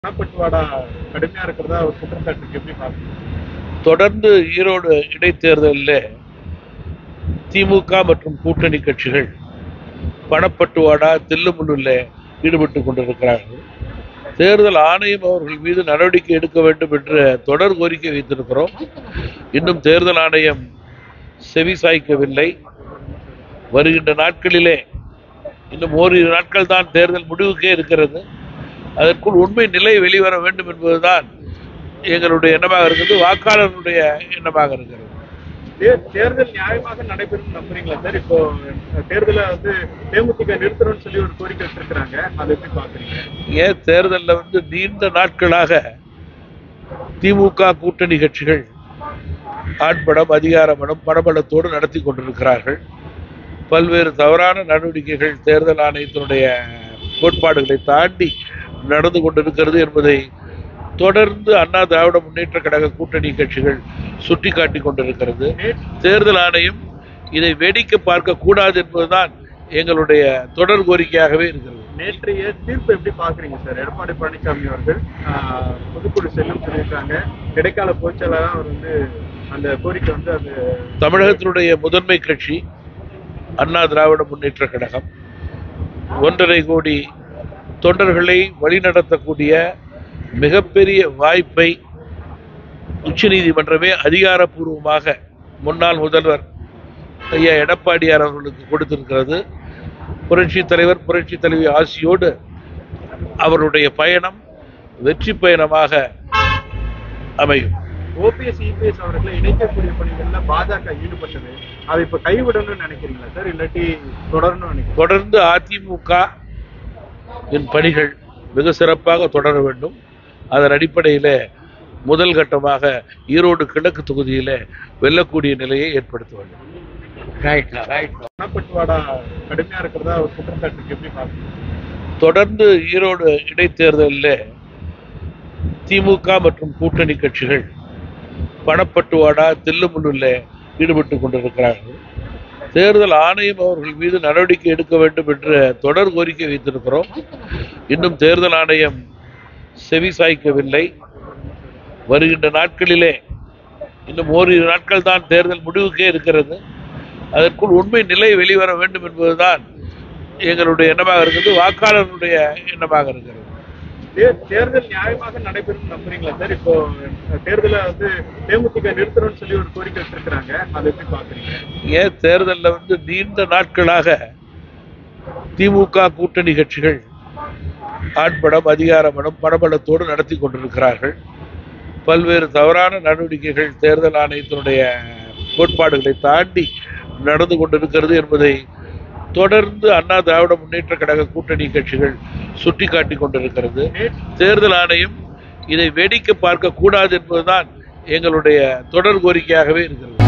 பணப்பட்டுவாடா கடுமையா இருக்கிறதா ஒரு குற்றச்சாட்டு இருக்கு. எப்படி பாக்குறீங்க தொடர்ந்து ஈரோடு இடைத்தேர்தலில் திமுக மற்றும் கூட்டணி கட்சிகள் பணப்பட்டுவாடா தில்லுமுல்லுல ஈடுபட்டு கொண்டிருக்கிறார்கள் தேர்தல் ஆணையம் அவர்கள் மீது நடவடிக்கை எடுக்க வேண்டும் என்று தொடர் கோரிக்கை வைத்திருக்கிறோம் இன்னும் தேர்தல் ஆணையம் செவி சாய்க்கவில்லை வருகின்ற நாட்களிலே இன்னும் ஓரிரு நாட்கள் தான் தேர்தல் முடிவுக்கே இருக்கிறது அதற்குள் உண்மை நிலை வெளிவர வேண்டும் என்பதுதான் எங்களுடைய எண்ணமாக இருக்கிறது வாக்காளர்களுடைய எண்ணமாக இருக்கிறது தே- தேர்தல் நியாயமாக நடைபெறும் நம்புறீங்களா சார் இப்போ தேர்தலை வந்து தேமுதிக நிறுத்தணும்னு சொல்லி ஒரு கோரிக்கை வச்சிருக்காங்க அதை எப்படி பாக்குறீங்க ஏன் தேர்தலில் வந்து நீண்ட நாட்களாக திமுக கூட்டணி கட்சிகள் ஆட்படம் அதிகார படம் பணபலத்தோடு நடத்தி கொண்டிருக்கிறார்கள் பல்வேறு தவறான நடவடிக்கைகள் தேர்தல் ஆணையத்தினுடைய கோட்பாடுகளை தாண்டி நடந்து கொண்டிருக்கிறது என்பதை தொடர்ந்து அண்ணா திராவிட முன்னேற்ற கழக கூட்டணி கட்சிகள் சுட்டிக்காட்டி கொண்டிருக்கிறது நேற்று தேர்தல் ஆணையம் இதை வேடிக்கை பார்க்க கூடாது என்பதுதான் எங்களுடைய தொடர் கோரிக்கையாகவே இருக்கிறது நேற்றைய தீர்ப்பு எப்படி பாக்குறீங்க சார் எடப்பாடி பழனிசாமி அவர்கள் ஆஹ், பொதுக்குழு செல்லும் சொல்லியிருக்காங்க இடைக்கால பொதுச்செயலாளர் அவர் வந்து அந்த கோரிக்கை வந்து அது தமிழகத்தினுடைய முதன்மை கட்சி அண்ணா திராவிட முன்னேற்ற கழகம் ஒன்றரை கோடி தொண்டர்களை வழிநடத்தக்கூடிய மிகப்பெரிய வாய்ப்பை உச்சநீதிமன்றமே அதிகாரப்பூர்வமாக முன்னாள் முதல்வர் ஐயா எடப்பாடியார் அவர்களுக்கு கொடுத்திருக்கிறது புரட்சி தலைவர் புரட்சி தலைவி ஆசியோடு அவருடைய பயணம் வெற்றி பயணமாக அமையும் ஓபிஎஸ் இபிஎஸ் அவர்களை இணைக்கக்கூடிய பணிகள்ல பாஜக ஈடுபட்டது அதை இப்ப கைவிடணும்னு நினைக்கிறீங்களா சார் இல்லாட்டி தொடரணும்னு நினைக்கிறீங்க தொடர்ந்து அதிமுக இன் பணிகள் மிக சிறப்பாக தொடர வேண்டும் அதன் அடிப்படையில் முதல் கட்டமாக ஈரோடு கிழக்கு தொகுதியில் வெல்லக்கூடிய நிலையை ஏற்படுத்த வேண்டும் பணப்பட்டுவாடா கடுமையா இருக்கிறதா ஒரு குற்றச்சாட்டு இருக்கு. எப்படி பாக்குறீங்க தொடர்ந்து ஈரோடு இடைத்தேர்தலில் திமுக மற்றும் கூட்டணி கட்சிகள் பணப்பட்டுவாடா தில்லுமுல்லுல ஈடுபட்டு கொண்டிருக்கிறார்கள் தேர்தல் ஆணையம் அவர்கள் மீது நடவடிக்கை எடுக்க வேண்டும் என்று தொடர் கோரிக்கை வைத்திருக்கிறோம் இன்னும் தேர்தல் ஆணையம் செவி சாய்க்கவில்லை வருகின்ற நாட்களிலே இன்னும் ஓரிரு நாட்கள் தான் தேர்தல் முடிவுக்கே இருக்கிறது அதற்குள் உண்மை நிலை வெளிவர வேண்டும் என்பதுதான் எங்களுடைய எண்ணமாக இருக்கிறது வாக்காளர்களுடைய எண்ணமாக இருக்கிறது தே- தேர்தல் நியாயமாக நடைபெறும் நம்புறீங்களா சார் இப்போ தேர்தலை வந்து தேமுதிக நிறுத்தணும்னு சொல்லி ஒரு கோரிக்கை வச்சிருக்காங்க அதை எப்படி பாக்குறீங்க ஏன் தேர்தலில் வந்து நீண்ட நாட்களாக திமுக கூட்டணி கட்சிகள் ஆட்படம் அதிகார படம் பணபலத்தோடு நடத்தி கொண்டிருக்கிறார்கள் பல்வேறு தவறான நடவடிக்கைகள் தேர்தல் ஆணையத்தினுடைய கோட்பாடுகளை தாண்டி நடந்து கொண்டிருக்கிறது என்பதை தொடர்ந்து அண்ணா திராவிட முன்னேற்ற கழக கூட்டணி கட்சிகள் சுட்டிக்காட்டி கொண்டிருக்கிறது நேற்று தேர்தல் ஆணையம் இதை வேடிக்கை பார்க்க கூடாது என்பதுதான் எங்களுடைய தொடர் கோரிக்கையாகவே இருக்கிறது